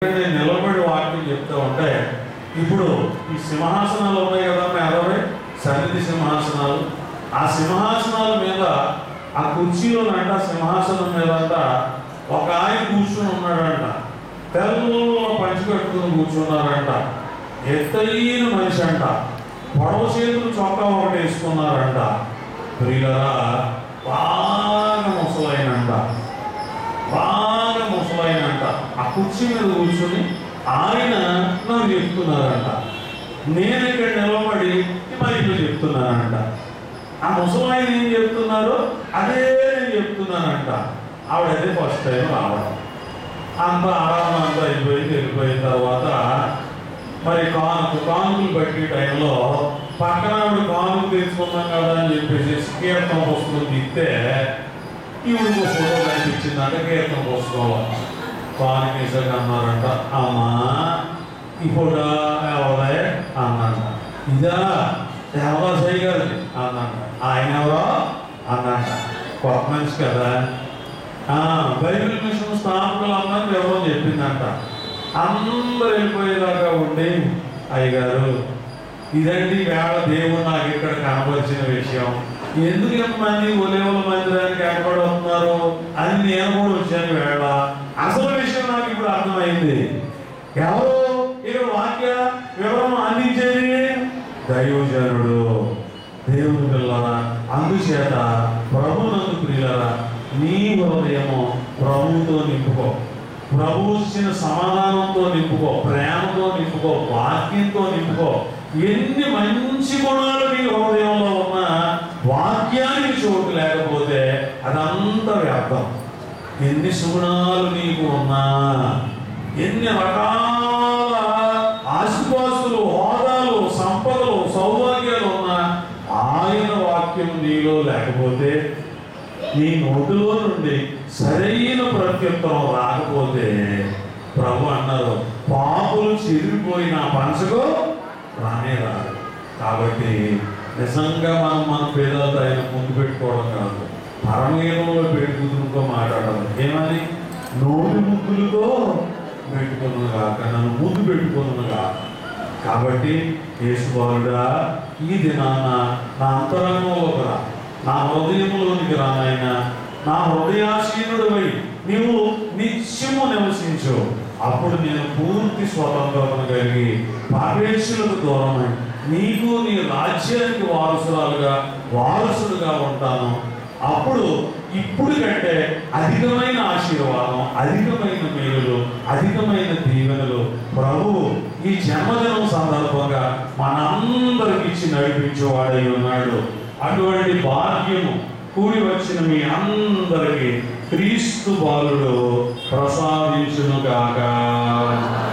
నేను నిలబడి వాక్యం చెప్తా ఉంటే ఇప్పుడు ఈ సింహాసనాలు ఉన్నాయి కదా మేధవే సన్నిధి సింహాసనాలు ఆ సింహాసనాల మీద ఆ కుర్చీలోనంట సింహాసనం మీద అంట ఒక ఆయన కూర్చుని ఉన్నాడంట తెల్ల పంచి కట్టుకుని కూర్చున్నారంట ఎత్తైన మనిషి అంట పొడవ చేతులు చొక్కా ఒకటి వేసుకున్నారంట ప్రియులరా బాగా ముసలైనంట బాగా ముసలైనంట ఆ కుర్చీ మీద కూర్చొని ఆయన నాకు చెప్తున్నారంట నేను ఇక్కడ నిలబడి మైకులో చెప్తున్నానంట ఆ ముసలాయన ఏం చెప్తున్నారో అదే నేను చెప్తున్నానంట ఆవిడ అదే ఫస్ట్ టైం రావడం అంత ఆరాధన అంతా అయిపోయి వెళ్ళిపోయిన తర్వాత మరి కానుక కానుకలు బట్టి టైంలో పక్కన ఆవిడ కానుక తెచ్చుకున్నాం కదా అని చెప్పేసి కీర్తన పుస్తకం తీస్తే ఈవిడికి ఒక ఫోటో కనిపించిందంట కీర్తన పుస్తకంలో కానుక వేసాక అన్నారంట అమ్మా ఈ ఫోటో ఎవరే అన్నాడు ఇదా దేవదాసయ్య గారిది అన్నాడు ఆయన ఎవరో అన్నాడు కొత్త మనిషి కదా ఆ, బైబిల్ మిషన్ స్థాపకులు అన్నది ఎవరో చెప్పిందంట అందరూ వెళ్ళిపోయేదాకా ఉండి అయ్యగారు ఇదండి వేళ దేవుడు నాకు ఇక్కడ కనపరిచిన విషయం ఎందుకు ఎంతమంది ఒలేవుల మందిరానికి ఏర్పడుతున్నారు అని నేను కూడా వచ్చాను వేళ అసలు విషయం నాకు ఇప్పుడు అర్థమైంది ఎవరు ఇక్కడ వాక్య వివరం అందించేది దైవజనుడు దేవుని పిల్లరా అందుచేత ప్రభునందు ప్రియులరా నీ హృదయము ప్రభువుతో నింపుకో ప్రభు ఇచ్చిన సమాధానంతో నింపుకో ప్రేమతో నింపుకో వాక్యంతో నింపుకో ఎన్ని మంచి గుణాలు నీ హృదయంలో ఉన్నా వాక్యానికి చోటు లేకపోతే అదంతా వ్యర్థం ఎన్ని సుగుణాలు నీకు ఉన్నా ఎన్ని రకాల ఆశుపాసులు హోదాలు సంపదలు సౌభాగ్యాలు ఉన్నా ఆయన వాక్యం నీలో లేకపోతే నీ నోటిలో నుండి సరైన ప్రత్యుత్తరం రాకపోతే ప్రభు అన్నారు పాపులు చెరిగిపోయిన పంచకు రానే రాదు కాబట్టి నిజంగా మనం మన పేదలతో ఆయన ముందు పెట్టుకోవడం కాదు పరమేయంలో పెట్టుకుంటూ మాట్లాడాలి ఏమని నోటి ముద్దులతో పెట్టుకున్నాను కాక నన్ను ముందు పెట్టుకున్నాను కాక కాబట్టి యేసుబాలుడా ఈ దినాన నా అంతరంగంలోకి రా నా హృదయంలోనికి రా నాయన నా హృదయాశీనుడివై నీవు నిత్యము నివసించు అప్పుడు నేను పూర్తి స్వతంత్రతను కలిగి పరమేశ్వరులకు దూరమై నీకు నీ రాజ్యానికి వారసురాలుగా వారసుడుగా ఉంటాను అప్పుడు ఇప్పుడు కంటే అధికమైన ఆశీర్వాదం అధికమైన మేలులు అధికమైన దీవెనలు ప్రభువు ఈ జన్మదినం సందర్భంగా మనందరికి ఇచ్చి నడిపించేవాడై ఉన్నాడు అటువంటి భాగ్యము కూడి వచ్చిన మీ అందరికి క్రీస్తు బాలుడు ప్రసాదించును కాక